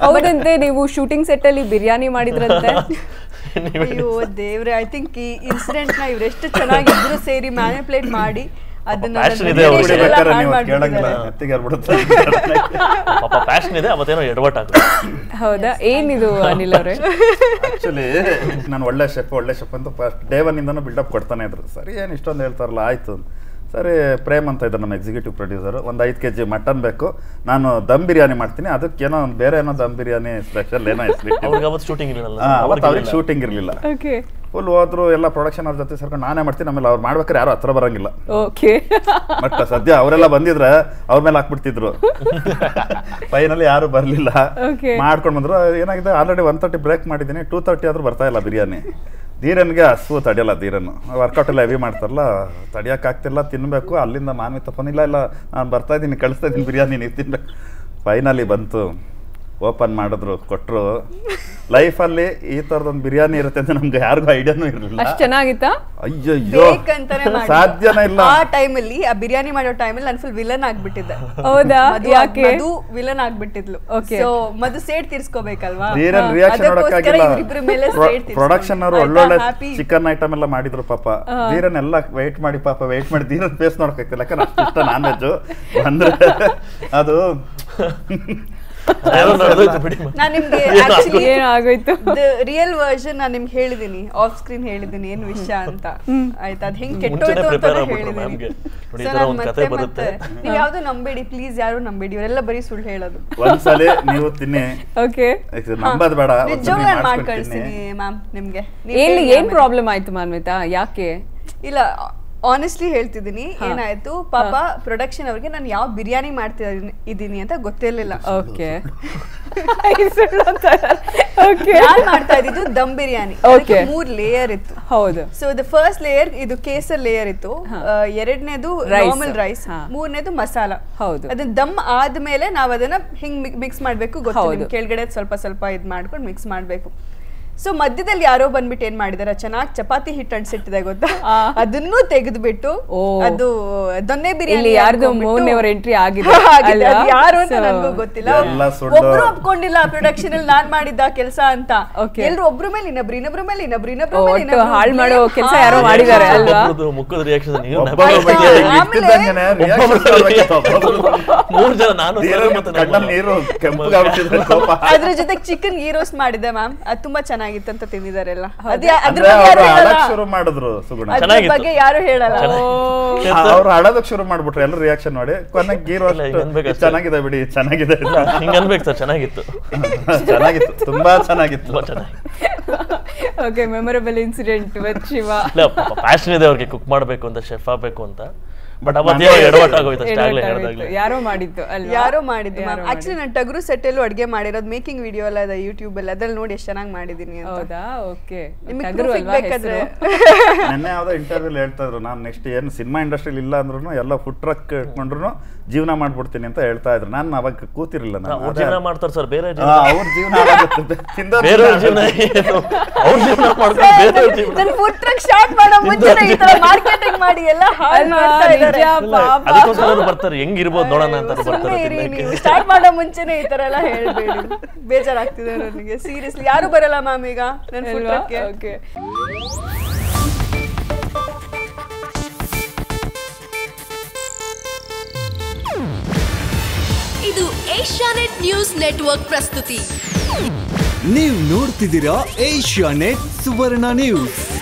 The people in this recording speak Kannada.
ಹೌದಂತೆ ನೀವು ಶೂಟಿಂಗ್ ಸೆಟ್ ಅಲ್ಲಿ ಬಿರಿಯಾನಿ ಮಾಡಿದ್ರಂತೆ ನೀವೇ ಅಯ್ಯೋ ದೇವ್ರೆ ಐ ಥಿಂಕ್ ಈ ಇನ್ಸಿಡೆಂಟ್ ನ ಇವರೆಷ್ಟು ಚೆನ್ನಾಗಿ ಇಬ್ರು ಸೇರಿ ಮ್ಯಾನಿಪುಲೇಟ್ ಮಾಡಿ ಅದನ್ನ passion ನನ್ನ ಇದೆ ಅವ್ರಿಗೆ. reputation ಎಲ್ಲ ಬೇಕಾದ್ರೆ ಹಾಳ್ ನೀವು ಕೇಳಂಗಿಲ್ಲ ಮಾಡ್ಬಿಟ್ಟಿದ್ದಾರೆ. ನೆತ್ತಿಗೆ ಹರ್ಬಿಡುತ್ತೆ ಪಾಪ ಪ್ಯಾಷನ್ ಇದೆ ಅವತ್ತೇನೋ ಎಡವಟ್ ಆಗುತ್ತೆ ಹೌದಾ ಏನಿದು ಅನಿಲ್ ಅವರೇ ಆಕ್ಚುಲಿ ನಾನು ಒಳ್ಳೆ ಶೆಫ್ ಒಳ್ಳೆ ಶೆಫ್ ಅಂತ ಫಸ್ಟ್ ಡೇ ಒನ್ನಿಂದನೂ ಬಿಲ್ಡಪ್ ಕೊಡ್ತಾನೆ ಇದ್ರು ಸರಿ ಏನು ಇಷ್ಟೊಂದು ಹೇಳ್ತಾರಲ್ಲ ಆಯಿತು ಸರಿ ಪ್ರೇಮ್ ಅಂತ ಇದ್ದಾರೆ ನಮ್ಮ ಎಕ್ಸಿಕ್ಯೂಟಿವ್ ಪ್ರೊಡ್ಯೂಸರ್ ಒಂದು ಐದು ಕೆ ಜಿ ಮಟನ್ ಬೇಕು ನಾನು ದಮ್ ಬಿರಿಯಾನಿ ಮಾಡ್ತೀನಿ ಅದಕ್ಕೇನೋ ಒಂದು ಬೇರೆ ಏನೋ ದಮ್ ಬಿರಿಯಾನಿ ಸ್ಪೆಷಲ್ ಏನೋ ಹೆಸರಿಟ್ಟು ಅವ್ರಿಗೆ ಅವತ್ತು ಶೂಟಿಂಗ್ ಇರಲಿಲ್ಲ ಅವತ್ತು ಅವ್ರಿಗೆ ಶೂಟಿಂಗ್ ಇರಲಿಲ್ಲ ಓಕೆ ಫುಲ್ ಹೋದ್ರು ಎಲ್ಲ ಪ್ರೊಡಕ್ಷನ್ ಅವ್ರ ಜೊತೆ ಸೇರ್ಕೊಂಡು ನಾನೇ ಮಾಡ್ತೀನಿ ಆಮೇಲೆ ಅವ್ರು ಮಾಡ್ಬೇಕಾದ್ರೆ ಯಾರು ಹತ್ರ ಬರಂಗಿಲ್ಲ ಓಕೆ ಬಟ್ ಸದ್ಯ ಅವರೆಲ್ಲ ಬಂದಿದ್ರೆ ಅವ್ರ ಮೇಲೆ ಹಾಕ್ಬಿಡ್ತಿದ್ರು ಫೈನಲಿ ಯಾರು ಬರಲಿಲ್ಲ Okay. ಮಾಡ್ಕೊಂಡು ಬಂದ್ರು ಏನಾಗಿದೆ ಆಲ್ರೆಡಿ ಒನ್ ತರ್ಟಿ ಬ್ರೇಕ್ ಮಾಡಿದ್ದೀನಿ ಟೂ ತರ್ಟಿ ಆದ್ರೂ ಬರ್ತಾ ಇಲ್ಲ ಬಿರಿಯಾನಿ ಧೀರನ್ಗೆ ಹಸು ತಡೆಯಲ್ಲ ಧೀರನ್ ವರ್ಕೌಟ್ ಎಲ್ಲ ಹೆವಿ ಮಾಡ್ತಾರಲ್ಲ ತಡಿಯೋಕ್ಕಾಗ್ತಿಲ್ಲ ತಿನ್ನಬೇಕು ಅಲ್ಲಿಂದ ಮಾನ್ವಿ ತಪ್ಪನಿಲ್ಲ ಇಲ್ಲ ನಾನು ಬರ್ತಾ ಇದ್ದೀನಿ ಕಳಿಸ್ತಾ ಇದ್ದೀನಿ ಬಿರಿಯಾನಿ ನೀವು ತಿನ್ಬೇಕು ಫೈನಲಿ ಬಂತು ಓಪನ್ ಮಾಡಿದ್ರು ಕೊಟ್ಟರು ಲೈಫಲ್ಲಿ ಈ ಥರದೊಂದು ಬಿರಿಯಾನಿ ಇರುತ್ತೆ ಅಂತ ನಮ್ಗೆ ಯಾರಿಗೂ ಐಡಿಯಾನೂ ಇರಲಿಲ್ಲ ಅಷ್ಟ್ ಚೆನ್ನಾಗಿತ್ತಾ ಅಯ್ಯಯ್ಯೋ ಬೇಕಂತಾನೆ ಮಾಡಿದ್ದು. ಸಾಧ್ಯನೇ ಇಲ್ಲ ಆ ಟೈಮಲ್ಲಿ ಆ ಬಿರಿಯಾನಿ ಮಾಡೋ ಟೈಮಲ್ಲಿ ನಾನು ಫುಲ್ ವಿಲನ್ ಆಗ್ಬಿಟ್ಟಿದ್ದೆ ಹೌದಾ ಮಧು ಯಾಕೆ ಮಧು ವಿಲನ್ ಆಗ್ಬಿಟ್ಟಿದ್ಲು Okay. ಸೊ ಮಧು ಸೇಡ್ ತೀರ್ಸ್ಕೋಬೇಕಲ್ವಾ ಧೀರನ್ ರಿಯಾಕ್ಷನ್ ಅದಕ್ಕೋಸ್ಕರ ನೋಡಕ್ಕಾಗಿಲ್ಲ ಇವ್ರಿಬ್ರ ಮೇಲೆ ಸೇಡ್ ಪ್ರೊಡಕ್ಷನ್ ಅವರು ಒಳ್ಳೊಳ್ಳೆ ಚಿಕನ್ ಐಟಮ್ ಎಲ್ಲ ಮಾಡಿದ್ರು ಪಾಪ ಧೀರನ್ ಎಲ್ಲ ವೆಯ್ಟ್ ಮಾಡಿ ಪಾಪ ವೆಯ್ಟ್ ಮಾಡಿ ಧೀರನ್ ಫೇಸ್ ನೋಡಕ್ಕಾಗ್ತಿಲ್ಲ ಯಾಕಂದ್ರೆ ಅಷ್ಟು ಇಷ್ಟ ನಾನ್ ವೆಜ್ ಬಂದ್ರೆ ಅದು ಏನೋ ನಡೆದೋಯ್ತು ಬಿಡಿ ನಾನು ನಿಮ್ಗೆ ಏನೋ ಆಕ್ಚುಲಿ ಏನೋ ಆಗೋಯ್ತು ರಿಯಲ್ ವರ್ಷನ್ ನಾನು ನಿಮ್ಗೆ ಹೇಳಿದೀನಿ ಆಫ್ ಸ್ಕ್ರೀನ್ ಹೇಳಿದೀನಿ ಏನ್ ವಿಷಯ ಅಂತ ಆಯ್ತಾ ಅದ್ ಹೆಂಗ್ ಮುಂಚೆನೆ ಕೆಟ್ಟೋಯ್ತು prepare ಅಂತ ಆಗ್ಬಿಟ್ರು ಹೇಳಿದೀನಿ ಮ್ಯಾಮ್ಗೆ. ನೋಡಿ, ಈ So ತರ ನಾನ್ ಒಂದ್ ಮತ್ತೆ ಕತೆ ಬರುತ್ತೆ. ಮತ್ತೆ ನೀವ್ ಯಾವ್ದು ನಂಬೇಡಿ ಪ್ಲೀಸ್ ಯಾರು ನಂಬೇಡಿ ಇವರೆಲ್ಲ ಬರೀ ಸುಳ್ಳು ಹೇಳೋದು ಒಂದ್ಸಲಿ ನೀವು ತಿನ್ನಿ ಓಕೆ ಇದು ನಂಬದ್ ಬೇಡ ಒಂದ್ಸಲಿ ನಿಜವಾಗ್ಲೂ ನಾನು ಮಾಡಿ ಮಾಡ್ಸ್ಕೊಂಡ್ ತಿನ್ನಿ. ಕಳಿಸ್ತೀನಿ ಮ್ಯಾಮ್ ನಿಮ್ಗೆ ನೀವ್ ಏನ್ ಹೇಳಿ ಏನ್ ಆಮೇಲೆ. ಪ್ರಾಬ್ಲಮ್ ಆಯ್ತು ಮಾನ್ವಿತಾ ಯಾಕೆ ಇಲ್ಲ ಆನೆಸ್ಟ್ಲಿ ಹೇಳ್ತಿದ್ದೀನಿ ಏನಾಯ್ತು ಪಾಪ ಪ್ರೊಡಕ್ಷನ್ ಅವ್ರಿಗೆ ನಾನು ಯಾವ ಬಿರಿಯಾನಿ ಮಾಡ್ತಾ ಇದ್ದೀನಿ ಅಂತ ಗೊತ್ತಿರ್ಲಿಲ್ಲ ಓಕೆ ಓಕೆ ನಾನ್ ಮಾಡ್ತಾ ಇದ್ದಿದ್ದು ದಮ್ ಬಿರಿಯಾನಿ Okay. ಅದಕ್ಕೆ ಮೂರ್ ಲೇಯರ್ ಇತ್ತು ಹೌದು ಸೊ ದ ಫಸ್ಟ್ ಲೇಯರ್ ಇದು ಕೇಸರ್ ಲೇಯರ್ ಇತ್ತು ಎರಡನೇದು Rice. ನಾರ್ಮಲ್ ರೈಸ್ ಹಾ. ಮೂರನೇದು ಮಸಾಲ ಹೌದು. ಅದನ್ನ ದಮ್ ಆದ್ಮೇಲೆ ನಾವ್ ಅದನ್ನ ಹಿಂಗ್ ಮಿಕ್ಸ್ ಮಾಡ್ಬೇಕು ಗೊತ್ತು ಹೌದು. ನಿಮ್ಗೆ ಕೆಳಗಡೆ ಸ್ವಲ್ಪ ಸ್ವಲ್ಪ ಇದ್ ಮಾಡ್ಕೊಂಡು ಮಿಕ್ಸ್ ಮಾಡ್ಬೇಕು ಸೊ ಮಧ್ಯದಲ್ಲಿ ಯಾರೋ ಬಂದ್ಬಿಟ್ಟು ಏನ್ ಮಾಡಿದಾರೆ ಚೆನ್ನಾಗಿ ಚಪಾತಿ ಹಿಟ್ಟು ಅಂಟಿಸಿಟ್ಟಿದೆ ಗೊತ್ತಾ ಆ. ಅದನ್ನೂ ತೆಗೆದ್ಬಿಟ್ಟು ಓ. ಅದು ದೊನ್ನೆ ಬಿರಿಯಾನಿ ಇಲ್ಲಿ ಯಾರ್ದು ಅನ್ಕೊಂಡ್ಬಿಟ್ಟು- ಮೂರನೇ ಎಂಟ್ರಿ ಆಗಿದೆ ಆಗಿದೆ. ಅದು ಅಲ್ವಾ? ಯಾರು ಅಂತ So, ನನಗೂ ಗೊತ್ತಿಲ್ಲ ಎಲ್ಲ ಸುಳ್ಳು. ಒಬ್ರು ಒಪ್ಕೊಂಡಿಲ್ಲ ಪ್ರೊಡಕ್ಷನ್ ಅಲ್ಲಿ ನಾನ್ ಮಾಡಿದ್ದ ಕೆಲಸ ಅಂತ Okay. ಎಲ್ರು ಒಬ್ರು ಮೇಲೆ ಇನ್ನೊಬ್ರು ಇನ್ನೊಬ್ರು ಮೇಲೆ ಇನ್ನೊಬ್ರು ಇನ್ನೊಬ್ರು ಓ, ಮೇಲೆ ಒಟ್ಟು ಇನ್ನೊಬ್ರು ಹಾಳ್ ಮಾಡೋ ಮೇಲೆ ಕೆಲ್ಸ ಹಾಳ್ ಯಾರೋ ಮಾಡಿದ್ದಾರೆ ಮಾಡಿ- ಅಲ್ವಾ? ಒಬ್ಬೊಬ್ರದ್ದು ಮುಖದ ರಿಯಾಕ್ಷನ್ ನೀವು ಒಬ್ಬೊಬ್ರು ನೆಪ ಬಗ್ಗೆ ಮಾಡಿ. ಹಿಂಗ್ ಇಟ್ಟಿದ್ದಂಗೆನೆ reaction ಕೊಡ್ಬೇಕಿತ್ತು ಒಬ್ಬೊಬ್ರು. ಮೂರ್ ಜನ ನಾನು ಧೀರನ್ ಮತ್ತೆ ಕಣ್ಣಲ್ಲಿ ನೀರು ಕೆಂಪಗಾಗ್ಬಿಟ್ಟಿದೆ ಕೋಪ ಅದ್ರ ಜೊತೆಗೆ ಚಿಕನ್ ಗೀ ರೋಸ್ಟ್ ಮಾಡಿದ್ದೆ ಮ್ಯಾಮ್ ಅದು ತುಂಬಾ ಚೆನ್ನಾಗಿತ್ತು ಅಂತ ತಿಂದಿದಾರೆಲ್ಲ ಅದೇ ಅದ್ರ ಅಂದ್ರೆ ಬಗ್ಗೆ ಯಾರು ಅವ್ರು ಹೇಳಲ್ಲ ಅಳಕ್ ಶುರು ಮಾಡಿದ್ರು ಸುಗುಣ ಅದ್ರ ಚೆನ್ನಾಗಿತ್ತು. ಬಗ್ಗೆ ಯಾರು ಹೇಳಲ್ಲ ಅವ್ರು ಅಳೋದಕ್ ಶುರು ಮಾಡ್ಬಿಟ್ರು ಎಲ್ಲ ರಿಯಾಕ್ಷನ್ ಮಾಡಿ ಕೊನೆಗೆ ಗೀರೋ ಇಲ್ಲ, ಈಗ ಅನ್ಬೇಕು ಅಷ್ಟೇ. ಚೆನ್ನಾಗಿದೆ ಬಿಡಿ ಚೆನ್ನಾಗಿದೆ ಹಿಂಗ ಅನ್ಬೇಕು ಸರ್ ಚೆನ್ನಾಗಿತ್ತು ಚೆನ್ನಾಗಿತ್ತು ತುಂಬಾ ಚೆನ್ನಾಗಿತ್ತು ತುಂಬಾ ಚೆನ್ನಾಗಿ okay memorable incident with Shiva ಇಲ್ಲ ಪ್ಯಾಷನ್ ಇದೆ ಅವ್ರಿಗೆ ಕುಕ್ ಮಾಡ್ಬೇಕು ಅಂತ ಶೆಫ್ ಆಗ್ಬೇಕು ಅಂತ ಬಟ್ But ಅವತ್ತೇ ನಾನು- ಎಡವಟ್ ಆಗೋಯ್ತು ಅಷ್ಟೇ ಆಗ್ಲೇ ಎಡವಟ್ಟಾಗೋಯ್ತು. ಹೇಳ್ದಾಗ್ಲೇ ಯಾರೋ ಮಾಡಿದ್ದು ಅಲ್ವಾ ಯಾರೋ ಮಾಡಿದ್ದು ಮ್ಯಾಮ್ ಯಾರೋ ಆಕ್ಚುಲಿ ನಾನು ಟಗರು ಸೆಟ್ಟಲ್ಲೂ ಅಡುಗೆ ಮಾಡಿರೋದು ಮೇಕಿಂಗ್ ವಿಡಿಯೋ ಎಲ್ಲ ಇದೆ ಯೂಟ್ಯೂಬ್ ಅಲ್ಲಿ ಅದ್ರಲ್ಲಿ ನೋಡಿ ಎಷ್ಟು ಚೆನ್ನಾಗಿ ಮಾಡಿದೀನಿ ಅಂತ ಹೌದಾ ಓಕೆ ನಿಮಗೆ ಟಗರು proof ಅಲ್ವಾ ಬೇಕಾದ್ರೆ ಹೆಸರು ನೆನ್ನೆ ಯಾವ್ದೋ ಇಂಟರ್ವ್ಯೂಲ್ ಹೇಳ್ತಾ ಇದ್ರು ನಾನು ನೆಕ್ಸ್ಟ್ ಏನು ಸಿನಿಮಾ ಇಂಡಸ್ಟ್ರಿಲಿ ಇಲ್ಲ ಅಂದ್ರೂ ಎಲ್ಲ ಫುಡ್ ಟ್ರಕ್ ಇಟ್ಕೊಂಡ್ರು ಜೀವನ ಮಾಡ್ಬಿಡ್ತೀನಿ ಅಂತ ಹೇಳ್ತಾ ಇದ್ರು ನಾನು ಅವಾಗ ಕೂತಿರ್ಲಿಲ್ಲ ನಾನು ಅವ್ರ ಜೀವನ ಮಾಡ್ತಾರೆ ಸರ್ ಬೇರೆ ಜೀವನ ಅವ್ರ ಜೀವನ ಹಾಳಾಗುತ್ತೆ. ತಿಂದವ್ರ್ ಬೇರೆಯವ್ರ ಜೀವನ ಜೀವನ ಏನು ಅವ್ರ ಜೀವನ ಮಾಡ್ಕೊಂಡು ಬೇರೆಯವ್ರ ಜೀವನ ನನ್ನ ಫುಡ್ ಟ್ರಕ್ ಸ್ಟಾರ್ಟ್ ಮಾಡೋ ಮುಂಚೆ ಈ ತರ ಮಾರ್ಕೆಟಿಂಗ್ ಮಾಡಿ ಎಲ್ಲ ಹಾಳು ಅಲ್ವಾ, ಮಾಡ್ತಾ ಇದ್ದಾರೆ ನಿಜ ಪಾಪ. ಅದಕ್ಕೋಸ್ಕರ ಅವ್ರು ಬರ್ತಾರೆ ಹೆಂಗಿರ್ಬೋದು ನೋಡೋಣ ಅಂತ ಅವ್ರು ಸುಮ್ಮನೆ ಬರ್ತಾರೆ ಇರಿ ತಿನ್ನಕ್ಕೆ. ನೀವು ಸ್ಟಾರ್ಟ್ ಮಾಡೋ ಮುಂಚೆನೆ ಈ ತರ ಎಲ್ಲ ಹೇಳ್ಬೇಡಿ ಬೇಜಾರಾಗ್ತಿದೆ ನನಗೆ ಸೀರಿಯಸ್ಲಿ ಯಾರು ಬರಲ್ಲ ಮ್ಯಾಮ್ ಈಗ ನನ್ನ ಫುಡ್ ಅಲ್ವಾ ಟ್ರಕ್ಗೆ ಓಕೆ ಇದು ಏಷ್ಯಾನೆಟ್ ನ್ಯೂಸ್ ನೆಟ್ವರ್ಕ್ ಪ್ರಸ್ತುತಿ ನೀವು ನೋಡ್ತಿದ್ದೀರಾ ಏಷ್ಯಾ ನೆಟ್ ಸುವರ್ಣ ನ್ಯೂಸ್